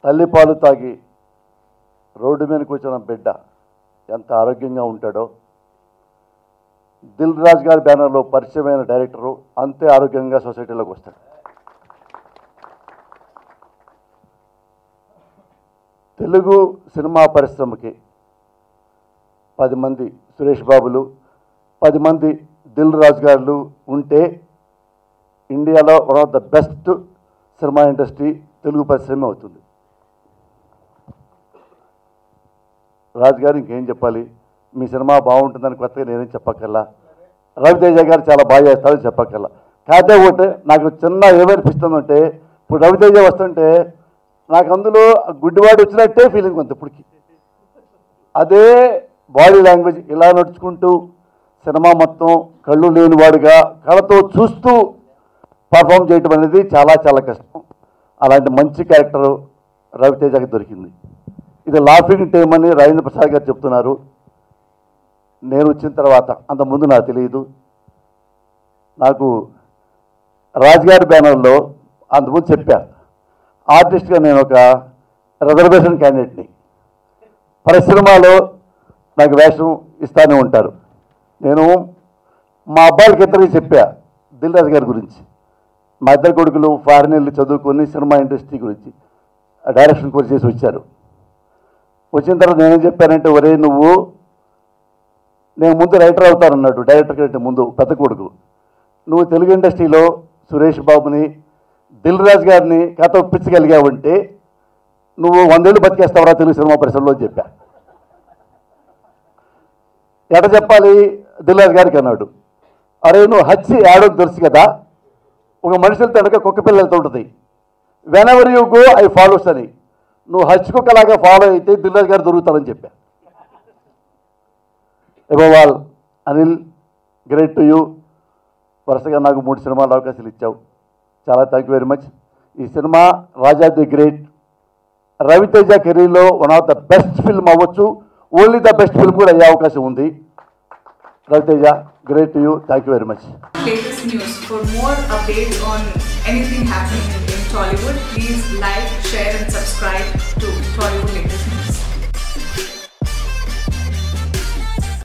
తల్లిపాలు తాగి రోడ్డు మీద కూర్చున్న బిడ్డ ఎంత ఆరోగ్యంగా ఉంటాడో దిల్ రాజు గారి బ్యానర్లో పరిచయమైన డైరెక్టరు అంతే ఆరోగ్యంగా సొసైటీలోకి వస్తాడు తెలుగు సినిమా పరిశ్రమకి పది మంది సురేష్ బాబులు పది మంది దిల్ రాజు గారు ఉంటే ఇండియాలో one of the best cinema industry Telugu పరిశ్రమ అవుతుంది రాజు గారు ఇంకేం చెప్పాలి మీ సినిమా బాగుంటుందని కొత్తగా నేనేం చెప్పక్కర్లా రవితేజ గారు చాలా బాగా చేస్తారని చెప్పక్కర్లా కాకపోతే ఒకటి నాకు చిన్న ఏమనిపిస్తుందంటే ఇప్పుడు రవితేజ వస్తుంటే నాకు అందులో గుడ్డివాడు వచ్చినట్టే ఫీలింగ్ ఉంది ఇప్పటికి అదే బాడీ లాంగ్వేజ్ ఇలా నడుచుకుంటూ సినిమా మొత్తం కళ్ళు లేనివాడుగా కళ్ళతో చూస్తూ పర్ఫామ్ చేయటం అనేది చాలా చాలా కష్టం అలాంటి మంచి క్యారెక్టర్ రవితేజకి దొరికింది ఇది లాఫింగ్ టైమ్ అని రాజేంద్ర ప్రసాద్ గారు చెప్తున్నారు నేను వచ్చిన తర్వాత అంత ముందు నాకు తెలియదు నాకు రాజుగారి బ్యానర్లో అంతకుముందు చెప్పా ఆర్టిస్ట్గా నేను ఒక రిజర్వేషన్ క్యాండిడేట్ని పరిశ్రమలో నాకు వేషం ఇస్తానే ఉంటారు నేను మా అబ్బాయిలకి ఇద్దరికి చెప్పా దిల్రాజు గారి గురించి మా ఇద్దరు కొడుకులు ఫారిన్ వెళ్ళి చదువుకొని సినిమా ఇండస్ట్రీ గురించి డైరెక్షన్ కోర్స్ చేసి వచ్చారు వచ్చిన తర్వాత నేనేం చెప్పానంటే ఒరే నువ్వు నేను ముందు రైటర్ అవుతానన్నాడు డైరెక్టర్ కంటే ముందు పెద్ద కొడుకు నువ్వు తెలుగు ఇండస్ట్రీలో సురేష్ బాబుని దిల్ రాజు గారిని కథ ఒప్పించగలిగావంటే నువ్వు వందేళ్ళు బతికేస్తావరా తెలుగు సినిమా పరిశ్రమలో అని చెప్పా ఎట చెప్పాలి దిల్ రాజు గారికి అన్నాడు అరే నువ్వు హచ్చి యాడో తెలుసు కదా ఒక మనుషులతో వెనక కుక్క పిల్లలతో ఉంటుంది whenever you go I follows అని నువ్వు హచ్ కుక్కలాగా ఫాలో అయితే దిల్రాజ్ గారు దొరుకుతారని చెప్పా above all Anil great to you వరుసగా నాకు మూడు సినిమాలు అవకాశాలు ఇచ్చావు చాలా థ్యాంక్ యూ వెరీ మచ్ ఈ సినిమా రాజా ది గ్రేట్ రవితేజ కెరీర్లో one of the best film అవ్వచ్చు ఓన్లీ ద బెస్ట్ ఫిల్మ్ కూడా అయ్యే అవకాశం ఉంది Raviteja great to you thank you very much latest news. For more updates on anything happening in Tollywood, please like, share, and subscribe to Tollywood Latest